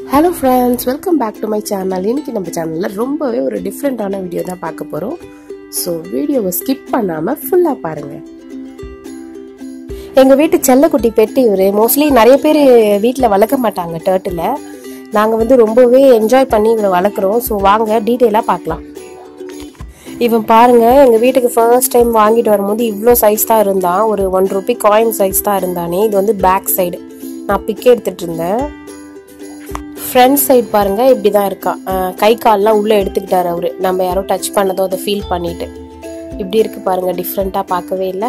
hello friends welcome back to my channel இன்னைக்கு நம்ம சேனலில் ரொம்பவே ஒரு டிஃப்ரெண்ட்டான வீடியோ தான் பார்க்க போகிறோம் ஸோ வீடியோவை ஸ்கிப் பண்ணாமல் ஃபுல்லாக பாருங்கள் எங்கள் வீட்டு செல்லக்குட்டி பெட்டு இவர் மோஸ்ட்லி நிறைய பேர் வீட்டில் வளர்க்க மாட்டாங்க டேர்ட்டில் நாங்கள் வந்து ரொம்பவே என்ஜாய் பண்ணி இவரை வளர்க்குறோம் ஸோ வாங்க டீட்டெயிலாக பார்க்கலாம் இவன் பாருங்க எங்கள் வீட்டுக்கு ஃபர்ஸ்ட் டைம் வாங்கிட்டு வரும்போது இவ்வளோ சைஸ் தான் இருந்தான் ஒரு ஒன் ருபி காயின் சைஸ் தான் இருந்தானே இது வந்து பேக் சைடு நான் பிக் எடுத்துட்டு இருந்தேன் ஃப்ரண்ட் சைடு பாருங்க இப்படி தான் இருக்கான் அஹ் கை கால்லாம் உள்ளே எடுத்துக்கிட்டாரு அவரு நம்ம யாரோ டச் பண்ணதோ அதை ஃபீல் பண்ணிட்டு இப்படி இருக்கு பாருங்க டிஃப்ரெண்ட்டாக பார்க்கவே இல்லை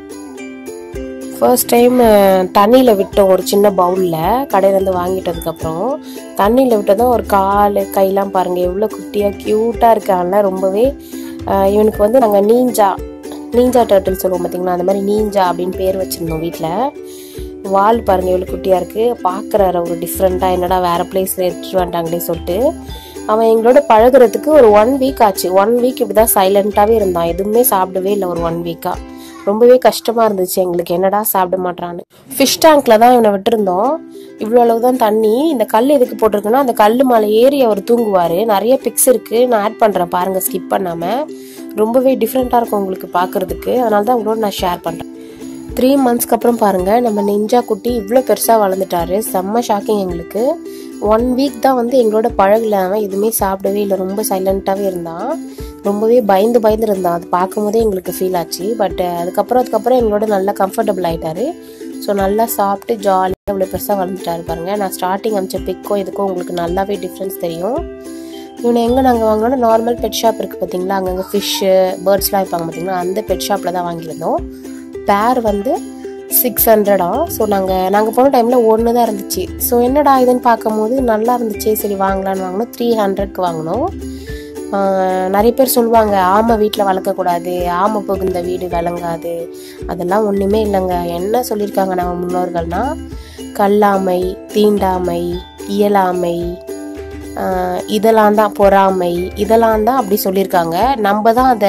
ஃபர்ஸ்ட் டைம் தண்ணியில் விட்டோம் ஒரு சின்ன பவுலில் கடையிலேருந்து வாங்கிட்டதுக்கப்புறம் தண்ணியில் விட்டதும் ஒரு கால் கையெல்லாம் பாருங்கள் எவ்வளோ குட்டியாக க்யூட்டாக இருக்கான்ல ரொம்பவே அஹ் இவனுக்கு வந்து நாங்கள் நீஞ்சா நீஞ்சா டர்ட்டில் சொல்லுவோம் பார்த்தீங்களா அந்த மாதிரி நீஞ்சா அப்படின்னு பேர் வச்சுருந்தோம் வீட்டில் வால் பாருங்க எவ்வளோ குட்டியாக இருக்குது பார்க்குறாரு ஒரு டிஃப்ரெண்ட்டாக என்னடா வேறு பிளேஸில் எடுத்துட்டு வந்துட்டாங்களே சொல்லிட்டு அவன் எங்களோட பழகுறதுக்கு ஒரு ஒன் வீக் ஆச்சு ஒன் வீக் இப்படி தான் சைலண்ட்டாகவே இருந்தான் எதுவுமே சாப்பிடவே இல்லை ஒரு ஒன் வீக்காக ரொம்பவே கஷ்டமாக இருந்துச்சு எங்களுக்கு என்னடா சாப்பிட மாட்டான்னு ஃபிஷ் டேங்க்கில் தான் இவனை விட்டுருந்தோம் இவ்வளோ அளவு தான் தண்ணி இந்த கல் எதுக்கு போட்டிருக்குன்னா அந்த கல் மேலே ஏறி அவர் தூங்குவார் நிறைய பிக்ஸ் இருக்குது நான் ஆட் பண்ணுறேன் பாருங்கள் ஸ்கிப் பண்ணாமல் ரொம்பவே டிஃப்ரெண்ட்டாக இருக்கும் உங்களுக்கு பார்க்குறதுக்கு அதனால தான் உங்களோட நான் ஷேர் பண்ணுறேன் த்ரீ மந்த்ஸ்க்கு அப்புறம் பாருங்கள் நம்ம நெஞ்சா குட்டி இவ்வளோ பெருசாக வளர்ந்துட்டாரு செம்ம ஷாக்கிங் எங்களுக்கு ஒன் வீக் தான் வந்து எங்களோட பழகல அவன் எதுவுமே சாப்பிடவே இல்லை ரொம்ப சைலண்ட்டாகவே இருந்தான் ரொம்பவே பயந்து பயந்து இருந்தான் அது பார்க்கும்போதே எங்களுக்கு ஃபீல் ஆச்சு பட் அதுக்கப்புறம் அதுக்கப்புறம் எங்களோட நல்லா கம்ஃபர்டபுள் ஆயிட்டாரு ஸோ நல்லா சாப்பிட்டு ஜாலியாக இவ்வளோ பெருசாக வளர்ந்துட்டாரு பாருங்க நான் ஸ்டார்டிங் அமிச்ச பிக்கோ இதுக்கும் உங்களுக்கு நல்லாவே டிஃப்ரென்ஸ் தெரியும் இவனை எங்கே நாங்கள் வாங்கினோம்னா நார்மல் பெட் ஷாப் இருக்குது பார்த்தீங்களா அங்கங்கே ஃபிஷ்ஷு பேர்ட்ஸ்லாம் வைப்பாங்க பார்த்தீங்களா அந்த பெட் ஷாப்பில் தான் வாங்கியிருந்தோம் பேர் வந்து சிக்ஸ் ஹண்ட்ரடா ஸோ நாங்கள் நாங்கள் போன டைமில் ஒன்று தான் இருந்துச்சு ஸோ என்னடா இதுன்னு பார்க்கும்போது நல்லா இருந்துச்சு சரி வாங்கலான்னு வாங்கினோம் த்ரீ ஹண்ட்ரட்க்கு வாங்கினோம் ஆஹ் நிறைய பேர் சொல்லுவாங்க ஆமை வீட்டில் வளர்க்கக்கூடாது ஆமை புகுந்த வீடு விளங்காது அதெல்லாம் ஒன்றுமே இல்லைங்க என்ன சொல்லியிருக்காங்க நம்ம முன்னோர்கள்னா கல்லாமை தீண்டாமை இயலாமை ஆஹ் இதெல்லாம் தான் பொறாமை இதெல்லாம் தான் அப்படி சொல்லியிருக்காங்க நம்ம தான் அதை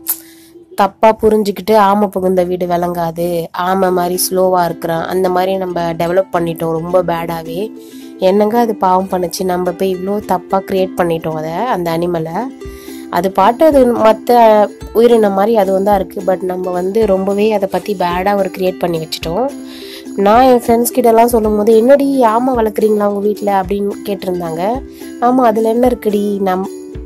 தப்பாக புரிஞ்சுக்கிட்டு ஆமை புகுந்த வீடு விளங்காது ஆமை மாதிரி ஸ்லோவாக இருக்கிறான் அந்த மாதிரி நம்ம டெவலப் பண்ணிட்டோம் ரொம்ப பேடாகவே என்னங்க அது பாவம் பண்ணுச்சு நம்ம போய் இவ்வளோ தப்பாக க்ரியேட் பண்ணிட்டோம் அதை அந்த அனிமலை அது பாட்டு அது மற்ற உயிரினம் மாதிரி அது வந்து இருக்குது பட் நம்ம வந்து ரொம்பவே அதை பற்றி பேடாக ஒரு க்ரியேட் பண்ணி வச்சுட்டோம் நான் என் ஃப்ரெண்ட்ஸ் கிட்டலாம் சொல்லும் போது என்னடி ஆமை வளர்க்குறீங்களா உங்கள் வீட்டில் அப்படின்னு கேட்டிருந்தாங்க ஆமாம் அதில் என்ன இருக்குடி நம்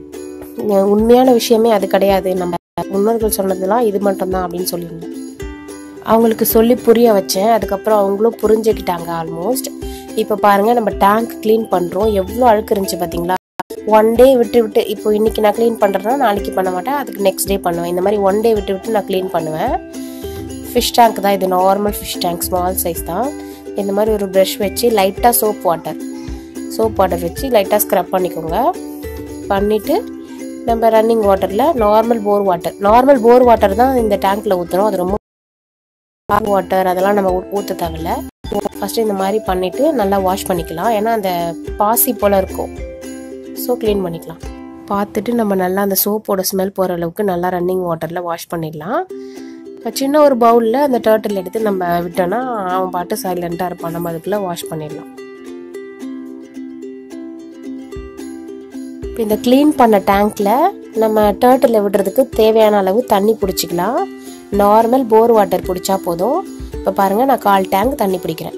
உண்மையான விஷயமே அது கிடையாது நம்ம முன்னோர்கள் சொன்னதெல்லாம் இது மட்டும்தான் அப்படின்னு சொல்லியிருந்தேன் அவங்களுக்கு சொல்லி புரிய வச்சேன் அதுக்கப்புறம் அவங்களும் புரிஞ்சுக்கிட்டாங்க ஆல்மோஸ்ட் இப்போ பாருங்க நம்ம டேங்க் க்ளீன் பண்ணுறோம் எவ்வளோ அழுக்கு இருந்துச்சு பார்த்தீங்களா ஒன் டே விட்டு விட்டு இப்போ இன்னைக்கு நான் க்ளீன் பண்ணுறேன்னா நாளைக்கு பண்ண மாட்டேன் அதுக்கு நெக்ஸ்ட் டே பண்ணுவேன் இந்த மாதிரி ஒன் டே விட்டு விட்டு நான் க்ளீன் பண்ணுவேன் ஃபிஷ் டேங்க் தான் இது normal fish tank small size தான் இந்த மாதிரி ஒரு ப்ரஷ் வச்சு லைட்டாக சோப் வாட்டர் சோப் வாட்டர் வச்சு லைட்டாக ஸ்க்ரப் பண்ணிக்கோங்க பண்ணிவிட்டு நம்ம ரன்னிங் வாட்டரில் normal bore water normal bore water தான் இந்த டேங்க்கில் ஊற்றுறோம் அது ரொம்ப வாட்டர் அதெல்லாம் நம்ம ஊற்ற தேவையில்ல ஃபஸ்ட்டு இந்த மாதிரி பண்ணிவிட்டு நல்லா வாஷ் பண்ணிக்கலாம் ஏன்னா அந்த பாசி போல் இருக்கும் ஸோ க்ளீன் பண்ணிக்கலாம் பார்த்துட்டு நம்ம நல்லா அந்த சோப்போட ஸ்மெல் போகிற அளவுக்கு நல்லா ரன்னிங் வாட்டரில் வாஷ் பண்ணிடலாம் இப்போ சின்ன ஒரு பவுலில் அந்த டேர்ட்டில் எடுத்து நம்ம விட்டோன்னா அவன் பாட்டு சைலண்ட்டாக இருப்பான் நம்ம அதுக்குள்ளே வாஷ் பண்ணிடலாம் இப்போ இந்த க்ளீன் பண்ண டேங்க்கில் நம்ம டேர்ட்டில் விடுறதுக்கு தேவையான அளவு தண்ணி பிடிச்சிக்கலாம் நார்மல் போர் வாட்டர் பிடிச்சா போதும் இப்போ பாருங்கள் நான் கால் டேங்க் தண்ணி பிடிக்கிறேன்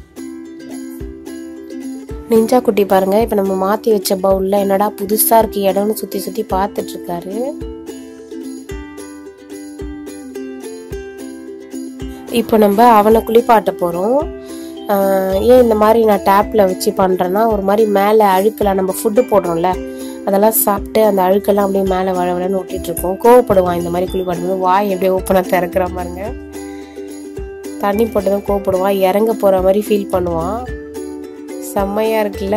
நெஞ்சா குட்டி பாருங்க இப்போ நம்ம மாற்றி வச்ச பவுலில் என்னடா புதுசாக இருக்கு இடம்னு சுற்றி சுற்றி பார்த்துட்டு இருக்காரு இப்போ நம்ம அவனை குளிப்பாட்ட போகிறோம் ஏன் இந்த மாதிரி நான் டேப்பில் வச்சு பண்ணுறேன்னா ஒரு மாதிரி மேலே அழுக்கெல்லாம் நம்ம ஃபுட்டு போடுறோம்ல அதெல்லாம் சாப்பிட்டு அந்த அழுக்கெல்லாம் அப்படியே மேலே வள வளன்னு ஒட்டிட்டு இருக்கோம் கோவப்படுவான் இந்த மாதிரி குளிப்பாட்டும்போது வாய் எப்படியே ஓப்பனாக திறக்கிற பாருங்க தண்ணி போட்டதும் கோவப்படுவான் இறங்க போகிற மாதிரி ஃபீல் பண்ணுவான் செம்மையாக இருக்குல்ல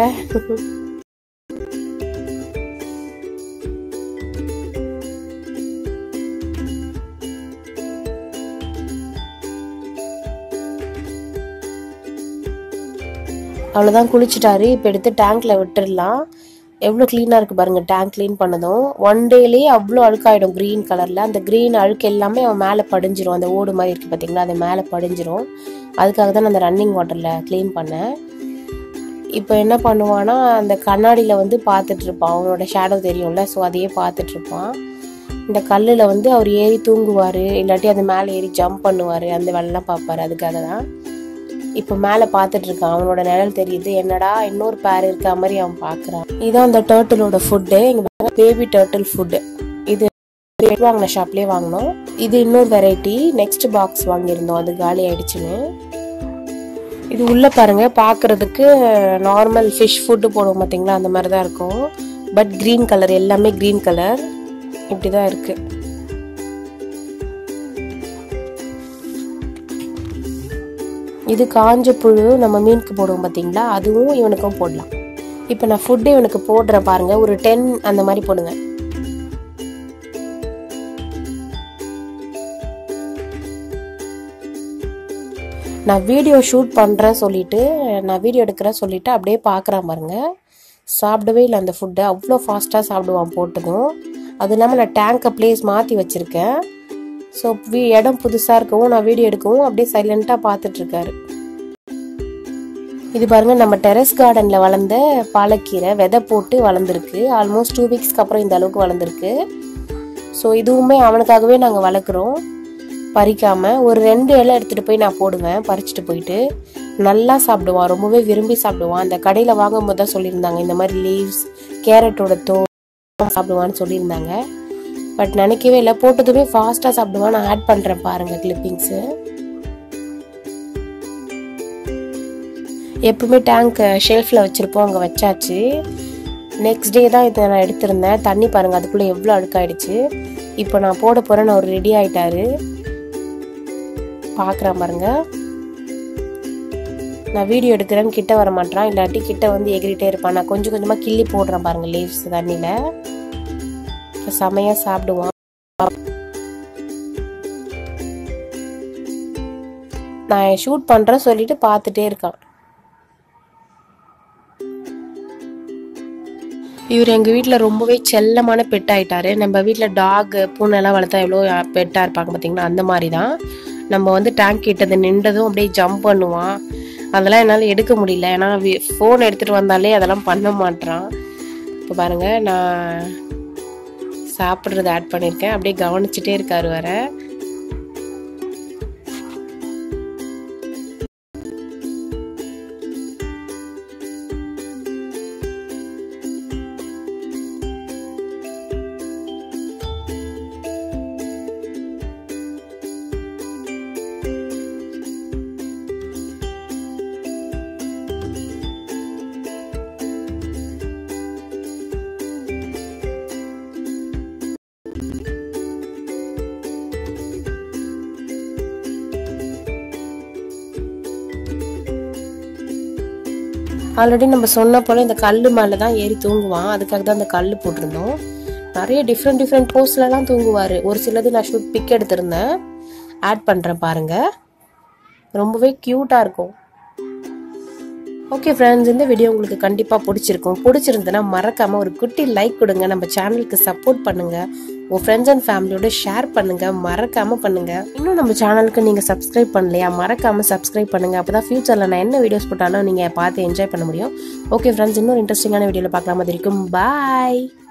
அவ்வளோதான் குளிச்சுட்டாரு இப்போ எடுத்து டேங்க்ல விட்டுடலாம் எவ்வளோ க்ளீனாக இருக்குது பாருங்க டேங்க் க்ளீன் பண்ணதும் ஒன் டேலேயே அவ்வளோ அழுக்காயிடும் க்ரீன் கலரில் அந்த க்ரீன் அழுக்கு எல்லாமே அவன் மேலே படிஞ்சிரும் அந்த ஓடு மாதிரி இருக்குது பார்த்தீங்களா அது மேலே படிஞ்சிரும் அதுக்காக தான் நான் அந்த ரன்னிங் வாட்டரில் க்ளீன் பண்ணேன் இப்போ என்ன பண்ணுவான்னா அந்த கண்ணாடியில் வந்து பார்த்துட்டு இருப்பான் அவனோட ஷேடோ தெரியும்ல ஸோ அதையே பார்த்துட்டு இருப்பான் இந்த கல்லில் வந்து அவர் ஏறி தூங்குவார் இல்லாட்டி அது மேலே ஏறி ஜம்ப் பண்ணுவார் அந்த வேலைலாம் பார்ப்பாரு அதுக்காக தான் இப்போ மேலே பார்த்துட்டு இருக்கான் அவனோட நிழல் தெரியுது என்னடா இன்னொரு பேர் இருக்க மாதிரி அவன் பார்க்குறான் இதான் அந்த டேர்ட்டிலோட ஃபுட்டு இங்கே பேபி டேர்ட்டில் ஃபுட்டு இது வாங்கின ஷாப்லேயே வாங்கினோம் இது இன்னொரு வெரைட்டி நெக்ஸ்ட் பாக்ஸ் வாங்கியிருந்தோம் அது காலி ஆயிடுச்சுன்னு இது உள்ள பாருங்க பார்க்கிறதுக்கு நார்மல் ஃபிஷ் ஃபுட்டு போடுவோம் பார்த்தீங்களா அந்த மாதிரி தான் இருக்கும் பட் க்ரீன் கலர் எல்லாமே க்ரீன் கலர் இப்படி தான் இருக்கு இது காஞ்ச புழு நம்ம மீனுக்கு போடுவோம் பார்த்தீங்களா அதுவும் இவனுக்கும் போடலாம் இப்போ நான் ஃபுட்டு இவனுக்கு போடுறேன் பாருங்க ஒரு டென் அந்த மாதிரி போடுங்க நான் வீடியோ ஷூட் பண்ணுறேன் சொல்லிட்டு நான் வீடியோ எடுக்கிறேன் சொல்லிட்டு அப்படியே பார்க்குறான் பாருங்க சாப்பிடவே இல்லை அந்த ஃபுட்டை அவ்வளோ ஃபாஸ்ட்டாக சாப்பிடுவான் போட்டதும் அது இல்லாமல் நான் டேங்கை பிளேஸ் மாற்றி வச்சுருக்கேன் ஸோ வீ இடம் புதுசாக இருக்கவும் நான் வீடியோ எடுக்கவும் அப்படியே சைலண்ட்டாக பார்த்துட்ருக்காரு இது பாருங்க நம்ம டெரஸ் கார்டனில் வளர்ந்த பாலக்கீரை விதை போட்டு வளர்ந்துருக்கு ஆல்மோஸ்ட் டூ வீக்ஸ்க்கு அப்புறம் இந்த அளவுக்கு வளர்ந்துருக்கு ஸோ இதுவுமே அவனுக்காகவே நாங்கள் வளர்க்குறோம் பறிக்காம ஒரு ரெண்டு இலை எடுத்துட்டு போய் நான் போடுவேன் பறிச்சுட்டு போயிட்டு நல்லா சாப்பிடுவான் ரொம்பவே விரும்பி சாப்பிடுவான் அந்த கடையில் வாங்கும் போது தான் சொல்லியிருந்தாங்க இந்த மாதிரி லீவ்ஸ் கேரட்டோட தோல் சாப்பிடுவான்னு சொல்லியிருந்தாங்க பட் நினைக்கவே இல்லை போட்டதுமே ஃபாஸ்ட்டாக சாப்பிடுவான் நான் ஆட் பண்ணுறேன் பாருங்க கிளிப்பிங்ஸு எப்பவுமே டேங்க் ஷெல்ஃபில் வச்சுருப்போம் அங்கே வச்சாச்சு நெக்ஸ்ட் டே தான் இதை நான் எடுத்திருந்தேன் தண்ணி பாருங்கள் அதுக்குள்ளே எவ்வளோ அழுக்காயிடுச்சு இப்போ நான் போட போகிறேன் அவர் ரெடி ஆயிட்டாரு பார்க்குறான் பாருங்க நான் வீடியோ எடுக்கிறேன்னு கிட்ட வர மாட்டான் இல்லாட்டி கிட்ட வந்து எகிரிட்டே இருப்பான் நான் கொஞ்சம் கொஞ்சமாக கிள்ளி போடுறேன் பாருங்க லீவ்ஸ் தண்ணியில் செமையாக சாப்பிடுவான் நான் ஷூட் பண்ணுறேன் சொல்லிட்டு பார்த்துட்டே இருக்கான் இவர் எங்கள் வீட்டில் ரொம்பவே செல்லமான பெட் ஆயிட்டாரு நம்ம வீட்டில் டாக் பூனைலாம் வளர்த்தா எவ்வளோ பெட்டாக இருப்பாங்க பார்த்தீங்கன்னா அந்த மாதிரி தான் நம்ம வந்து டேங்க் கிட்டது நின்றதும் அப்படியே ஜம்ப் பண்ணுவான் அதெல்லாம் என்னால் எடுக்க முடியல ஏன்னா ஃபோன் எடுத்துகிட்டு வந்தாலே அதெல்லாம் பண்ண மாட்டான் இப்போ பாருங்கள் நான் சாப்பிட்றது ஆட் பண்ணியிருக்கேன் அப்படியே கவனிச்சுட்டே இருக்காரு வர ஆல்ரெடி நம்ம சொன்ன போல இந்த கல் மேலே தான் ஏறி தூங்குவான் அதுக்காக தான் அந்த கல் போட்டிருந்தோம் நிறைய டிஃப்ரெண்ட் டிஃப்ரெண்ட் போஸ்ட்லலாம் தூங்குவார் ஒரு சிலது நான் ஷூட் பிக் எடுத்திருந்தேன் ஆட் பண்ணுறேன் பாருங்கள் ரொம்பவே க்யூட்டாக இருக்கும் ஓகே ஃப்ரெண்ட்ஸ் இந்த வீடியோ உங்களுக்கு கண்டிப்பாக பிடிச்சிருக்கும் பிடிச்சிருந்ததுன்னா மறக்காமல் ஒரு குட்டி லைக் கொடுங்க நம்ம சேனலுக்கு சப்போர்ட் பண்ணுங்கள் உங்கள் ஃப்ரெண்ட்ஸ் அண்ட் ஃபேமிலியோட ஷேர் பண்ணுங்கள் மறக்காமல் பண்ணுங்கள் இன்னும் நம்ம சேனலுக்கு நீங்கள் சப்ஸ்கிரைப் பண்ணலையா மறக்காமல் சப்ஸ்கிரைப் பண்ணுங்கள் அப்போ தான் ஃப்யூச்சரில் நான் என்ன வீடியோஸ் போட்டாலும் நீங்கள் பார்த்து என்ஜாய் பண்ண முடியும் ஓகே ஃப்ரெண்ட்ஸ் இன்னொரு இன்ட்ரெஸ்டிங்கான வீடியோவில் பார்க்கலாம் மாதிரி இருக்கும் பாய்